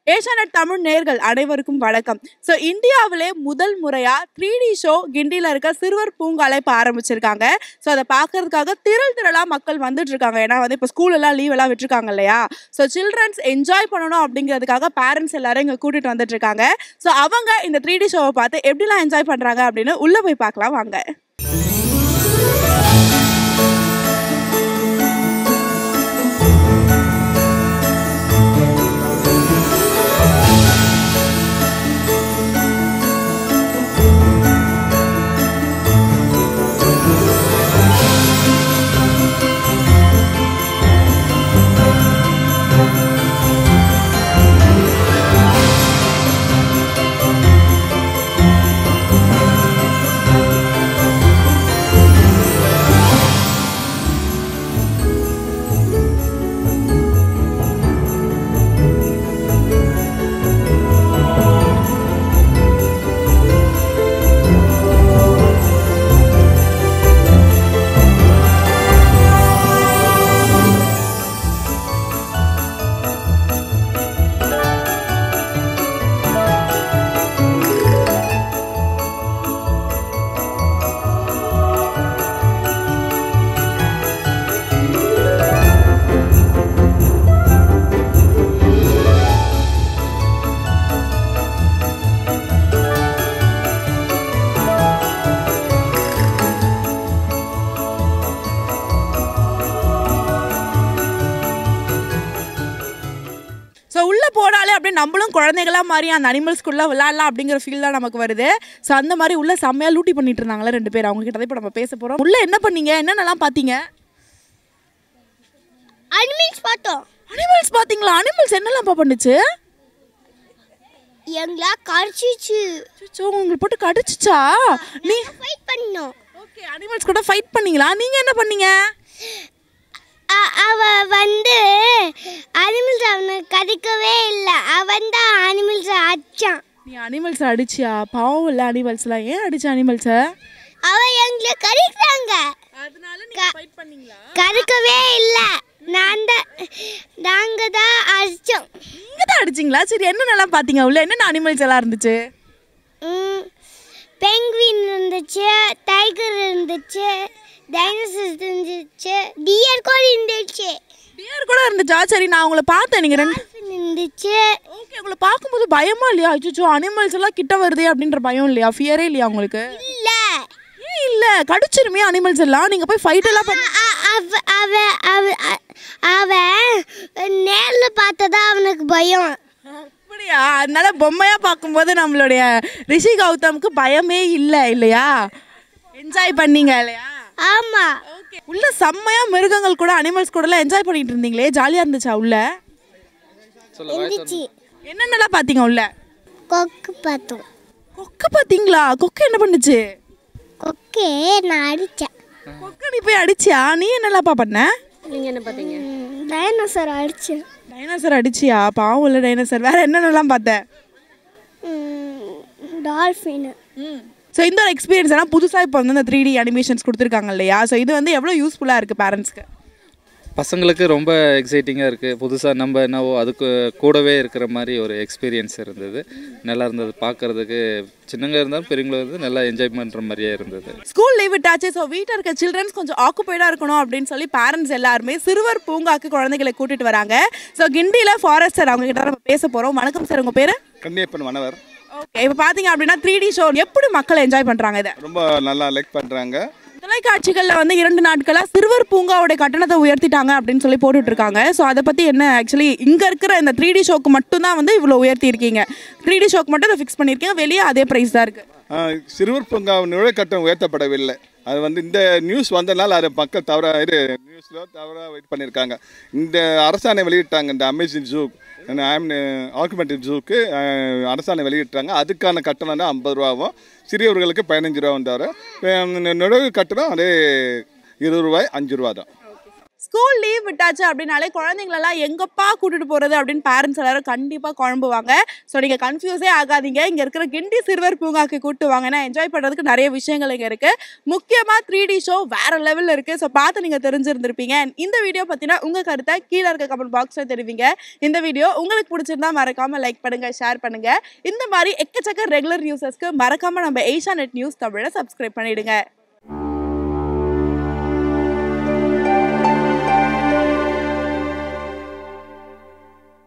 ஏஷியானெட் தமிழ் நேர்கள் அனைவருக்கும் வணக்கம் ஸோ இந்தியாவிலே முதல் முறையா த்ரீ டி ஷோ கிண்டியில் இருக்க சிறுவர் பூங்கால இப்போ ஆரம்பிச்சிருக்காங்க ஸோ அதை பார்க்கறதுக்காக திரள் திரளா மக்கள் வந்துட்டு இருக்காங்க ஏன்னா வந்து இப்போ ஸ்கூல் எல்லாம் லீவ் எல்லாம் விட்டுருக்காங்க இல்லையா ஸோ சில்ட்ரன்ஸ் என்ஜாய் பண்ணணும் அப்படிங்கிறதுக்காக பேரண்ட்ஸ் எல்லாரும் இங்கே கூட்டிட்டு வந்துட்டு இருக்காங்க ஸோ அவங்க இந்த த்ரீ டி ஷோவை பார்த்து எப்படிலாம் என்ஜாய் பண்றாங்க அப்படின்னு உள்ள போய் பார்க்கலாம் வாங்க ஸோ உள்ளே போனாலே அப்படியே நம்மளும் குழந்தைகளா மாதிரி அந்த அனிமல்ஸ்குள்ளே விளையாடலாம் அப்படிங்கிற ஃபீல் தான் நமக்கு வருது ஸோ அந்த மாதிரி உள்ள செம்மையாக லூட்டி பண்ணிட்டு இருந்தாங்களே ரெண்டு பேர் அவங்க கிட்ட தான் இப்போ நம்ம பேச போகிறோம் உள்ள என்ன பண்ணீங்க என்னென்னலாம் பார்த்தீங்க அனிமல்ஸ் பார்த்தோம் அனிமல்ஸ் பார்த்தீங்களா அனிமல்ஸ் என்னெல்லாம் பண்ணுச்சு எங்களா கடிச்சிச்சு ஸோ உங்களுக்கு போட்டு கடிச்சிச்சா நீ ஃபைட் பண்ணோம் ஓகே அனிமல்ஸ் கூட ஃபைட் பண்ணீங்களா நீங்கள் என்ன பண்ணீங்க அ- அவ வந்து அனிமல்ஸ் அவனை கடிக்கவே இல்லை அவன் தான் அனிமல்ஸ் அடிச்சான் நீ அனிமல்ஸ் அடிச்சியா பாவம் இல்லை அனிமல்ஸ்லாம் ஏன் அடிச்ச அனிமல்ஸை அவ எங்களை கடிக்கிறாங்க அதனால க- ஃபைட் பண்ணீங்களா கடிக்கவே இல்லை நான் தான் நாங்கள் தான் அடித்தோம் நீங்க தான் அடிச்சிங்களா சரி என்னென்னலாம் பார்த்தீங்க உள்ள என்னென்ன அனிமல்ஸ் எல்லாம் இருந்துச்சு பெங்குவின் இருந்துச்சு டைகர் இருந்துச்சு டைனோசர்ஸ் இருந்துச்சு டியர் கூட இருந்துச்சு டியர் கூட இருந்துச்சா சரி நான் உங்களை பார்த்தேன் நீங்கள் ரெண்டு dolphin இருந்துச்சு ஓகே உங்களை பார்க்கும்போது பயமா இல்லையா அச்சோ அனிமல்ஸ் எல்லாம் கிட்ட வருதே அப்படின்ற பயம் இல்லையா ஃபியரே இல்லையா உங்களுக்கு இல்லை ஏன் இல்ல கடிச்சிருமே அனிமல்ஸ் எல்லாம் நீங்க போய் ஃபைட் எல்லாம் பண்ண அ- அவ அவ அவ அ- அவன் நேர்ல பார்த்ததா அவனுக்கு பயம் அப்படியா அதனால பொம்மையா பார்க்கும்போது நம்மளுடைய ரிஷி கௌதம்க்கு பயமே இல்லை இல்லையா என்ஜாய் பண்ணீங்க இல்லையா ஆமா ஓகே உள்ள செம்மையா மிருகங்கள் கூட அனிமல்ஸ் கூட எல்லாம் என்ஜாய் பண்ணிட்டு இருந்தீங்களே ஜாலியா இருந்துச்சா உள்ள இருந்துச்சு என்னென்னலாம் பார்த்தீங்க உள்ள கொக்கு பார்த்தோம் கொக்கு பார்த்தீங்களா கொக்கு என்ன பண்ணுச்சு கொக்கே நான் அடித்தேன் கொக்கு நீ போய் அடிச்சியா நீ என்னெல்லாம்ப்பா பண்ண நீங்கள் என்ன பார்த்தீங்க டைனோசர் அடித்தேன் டைனோசர் அடிச்சியா பாவம் இல்லை டைனோசர் வேற என்னென்னலாம் பார்த்த டால்ஃபின் ஸோ இந்த ஒரு எக்ஸ்பீரியன்ஸ் எல்லாம் புதுசாக இப்போ வந்து இந்த த்ரீ டி அனிமேஷன்ஸ் கொடுத்துருக்காங்க இல்லையா ஸோ இது வந்து எவ்வளோ யூஸ்ஃபுல்லாக இருக்குது பேரண்ட்ஸ்க்கு பசங்களுக்கு ரொம்ப எக்ஸைட்டிங்காக இருக்குது புதுசாக நம்ம என்னவோ அதுக்கு கூடவே இருக்கிற மாதிரி ஒரு எக்ஸ்பீரியன்ஸ் இருந்தது நல்லா இருந்தது பார்க்குறதுக்கு சின்னங்க இருந்தாலும் பெரியவங்களும் இருந்து நல்லா என்ஜாய் பண்ணுற மாதிரியே இருந்தது ஸ்கூல் லீவ் விட்டாச்சு ஸோ வீட்டில் இருக்க சில்ட்ரன்ஸ் கொஞ்சம் ஆக்குபைடாக இருக்கணும் அப்படின்னு சொல்லி பேரண்ட்ஸ் எல்லாருமே சிறுவர் பூங்காக்கு குழந்தைகளை கூட்டிட்டு வராங்க ஸோ கிண்டியில் ஃபாரஸ்ட் சார் அவங்க கிட்ட நம்ம பேச போகிறோம் வணக்கம் சார் உங்கள் பேர் கன்னியப்பன் மணவர் ஓகே இப்போ பார்த்தீங்க அப்படின்னா த்ரீ டி ஷோ எப்படி மக்கள் என்ஜாய் பண்ணுறாங்க இதை ரொம்ப நல்லா லைக் பண்ணுறாங்க தொலைக்காட்சிகளில் வந்து இரண்டு நாட்களாக சிறுவர் பூங்காவோட கட்டணத்தை உயர்த்திட்டாங்க அப்படின்னு சொல்லி போட்டுட்டு இருக்காங்க ஸோ அதை பற்றி என்ன ஆக்சுவலி இங்கே இருக்கிற இந்த த்ரீ டி ஷோக்கு மட்டும்தான் வந்து இவ்வளோ உயர்த்தி இருக்கீங்க த்ரீ டி ஷோக்கு மட்டும் அதை ஃபிக்ஸ் பண்ணியிருக்கீங்க வெளியே அதே ப்ரைஸ் தான் இருக்குது சிறுவர் பூங்கா நுழைக்கட்டம் உயர்த்தப்படவில்லை அது வந்து இந்த நியூஸ் வந்தனால அது மக்கள் தவற இது நியூஸில் தவறாக இது பண்ணியிருக்காங்க இந்த அரசாணை வெளியிட்டாங்க இந்த அமேசிங் ஜூ ஆக்குமெண்டிவ் ஜூக்கு அரசாணை வெளியிட்டாங்க அதுக்கான கட்டணம் தான் ஐம்பது ரூபாவும் சிறியவர்களுக்கு பதினஞ்சு ரூபா வந்தார் நுழைவு கட்டணம் அதே இருபது ரூபாய் அஞ்சு ரூபா தான் ஸ்கூல் லீவ் விட்டாச்சு அப்படின்னாலே குழந்தைங்களெல்லாம் எங்கப்பா கூட்டிட்டு போறது அப்படின்னு பேரண்ட்ஸ் எல்லாரும் கண்டிப்பா குழம்புவாங்க ஸோ நீங்க கன்ஃபியூஸே ஆகாதீங்க இங்க இருக்கிற கிண்டி சிறுவர் பூங்காக்கு கூட்டு வாங்க ஏன்னா என்ஜாய் பண்றதுக்கு நிறைய விஷயங்கள் இங்க இருக்கு முக்கியமா த்ரீ டி ஷோ வேற லெவல்ல இருக்கு ஸோ பார்த்து நீங்க தெரிஞ்சிருந்திருப்பீங்க And இந்த வீடியோ பத்தினா உங்க கருத்தை கீழே இருக்க கமெண்ட் பாக்ஸ்ல தெரிவிங்க இந்த வீடியோ உங்களுக்கு பிடிச்சிருந்தா மறக்காம லைக் பண்ணுங்க ஷேர் பண்ணுங்க இந்த மாதிரி எக்கச்சக்க ரெகுலர் நியூஸஸ்க்கு மறக்காம நம்ம ஏஷியா நெட் நியூஸ் தமிழை சப்ஸ்கிரைப் பண்ணிடுங்க